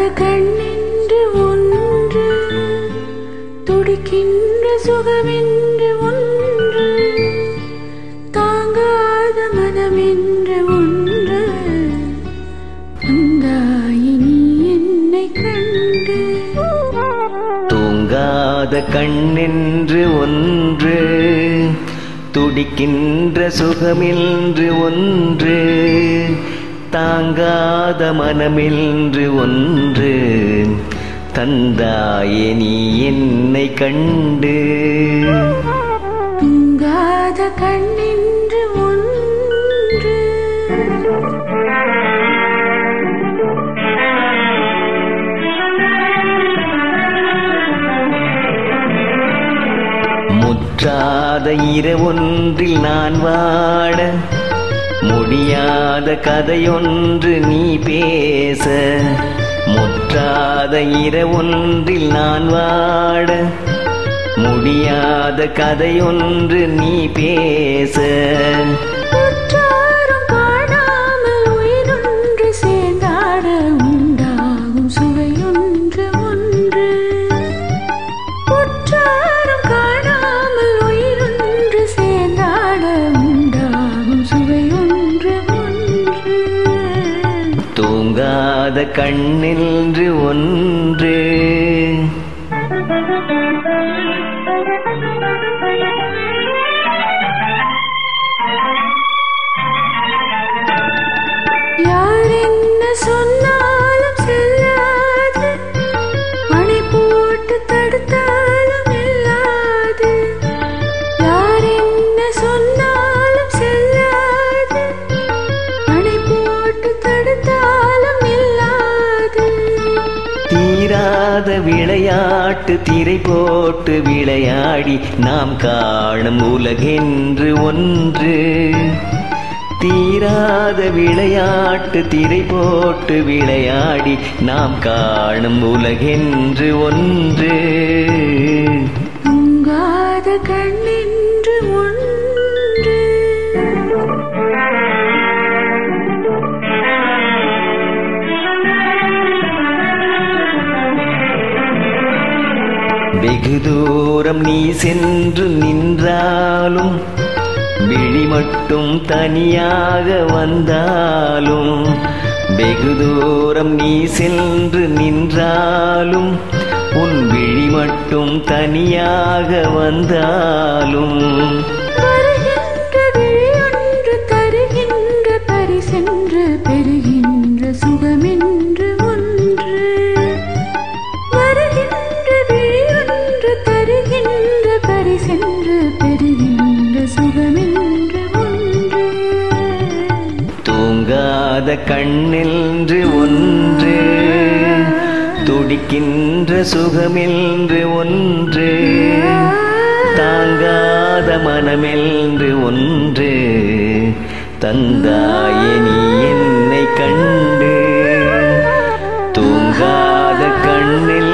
கண்ணென்று ஒன்று துடிக்கின்ற சுகமென்று ஒன்று தாங்காத மனமென்று ஒன்று வந்தாய் நீ என்னை கண்டு தூங்காத கண்ணென்று ஒன்று துடிக்கின்ற சுகமென்று ஒன்று தாங்காத மனமென்று ஒன்று தந்தாயே நீ என்னை கண்டு தூங்காத கண்ணென்று ஒன்று முற்றாத இரவொன்றில் நான் வாட முடியாத கதையொன்று நீ பேச முற்றாத இரவொன்றில் நான் வாட முடியாத கதையொன்று நீ பேச உற்றாரும் காணாமல் உயிரொன்று சேர்ந்தாட உண்டாகும் சுவையொன்று ஒன்று உற்றாரும் காணாமல் உயிரொன்று சேர்ந்தாட உண்டாகும் சுவையொன்று ஒன்று தூங்காத கண்ணென்று ஒன்று யார் என்ன சொன்னாலும் செல்லாது மணி போட்டு தடுத்தாலும் இல்லாது யார் என்ன சொன்னாலும் செல்லாது மணி போட்டு தடுத்தாலும் இல்லாது தீராத விளையாட்டு திரை போட்டு விளையாடி நாம் காணும் உலகென்று ஒன்று தீராத விளையாட்டு திரை போட்டு விளையாடி நாம் காணும் உலகென்று ஒன்று தூங்காத கண்ணென்று ஒன்று வெகு தூரம் நீ சென்று நின்றாலும் விழி மட்டும் தனியாக வந்தாலும் வெகு தூரம் நீ சென்று நின்றாலும் உன் விழி மட்டும் தனியாக வந்தாலும் வருகின்ற விழியொன்று தருகின்ற பரிசென்று பெறுகின்ற சுகமென்று ஒன்று வருகின்ற விழியொன்று தருகின்ற பரிசென்று பெறுகின்ற சுகமென்று ஒன்று தூங்காத கண்ணென்று ஒன்று துடிக்கின்ற சுகமென்று ஒன்று தாங்காத மனமென்று ஒன்று தந்தாயே நீ என்னை கண்டு தூங்காத கண்ணில்